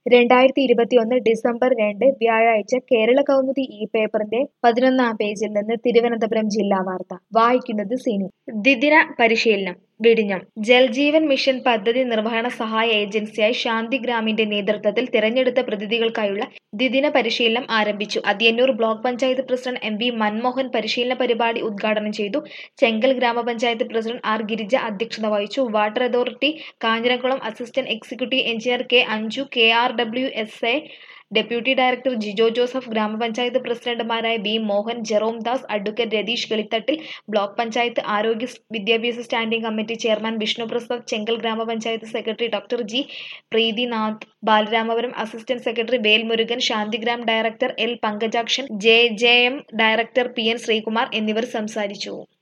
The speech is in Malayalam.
രണ്ടായിരത്തി ഇരുപത്തിയൊന്ന് ഡിസംബർ രണ്ട് വ്യാഴാഴ്ച കേരള കൗമുദി ഈ പേപ്പറിന്റെ പതിനൊന്നാം പേജിൽ നിന്ന് തിരുവനന്തപുരം ജില്ലാ വാർത്ത വായിക്കുന്നത് സിനി ദ്വിദിന പരിശീലനം വിഴിഞ്ഞം ജൽജീവൻ മിഷൻ പദ്ധതി നിർവഹണ സഹായ ഏജൻസിയായി ശാന്തിഗ്രാമിന്റെ നേതൃത്വത്തിൽ തിരഞ്ഞെടുത്ത പ്രതിനിധികൾക്കായുള്ള ദ്വിദിന പരിശീലനം ആരംഭിച്ചു Athiyannoor block panchayat president M V Manmohan പരിശീലന പരിപാടി ഉദ്ഘാടനം ചെയ്തു ചെങ്കൽ ഗ്രാമപഞ്ചായത്ത് പ്രസിഡന്റ് ആർ ഗിരിജ അധ്യക്ഷത വഹിച്ചു water authority Kanjiramkulam assistant executive engineer K Anju K R W S A deputy director Jijo Joseph ഗ്രാമപഞ്ചായത്ത് പ്രസിഡന്റുമാരായ B Mohan Jerome Das advocate Ratheesh Kilithattil block panchayat ആരോഗ്യ വിദ്യാഭ്യാസ standing committee chairman Vishnu Prasad Chenkal ഗ്രാമപഞ്ചായത്ത് secretary doctor G Preethinath Balaramapuram assistant secretary Velmurugan Santhigram director L Pankajakshan J J M director P N Sreekumar എന്നിവർ സംസാരിച്ചു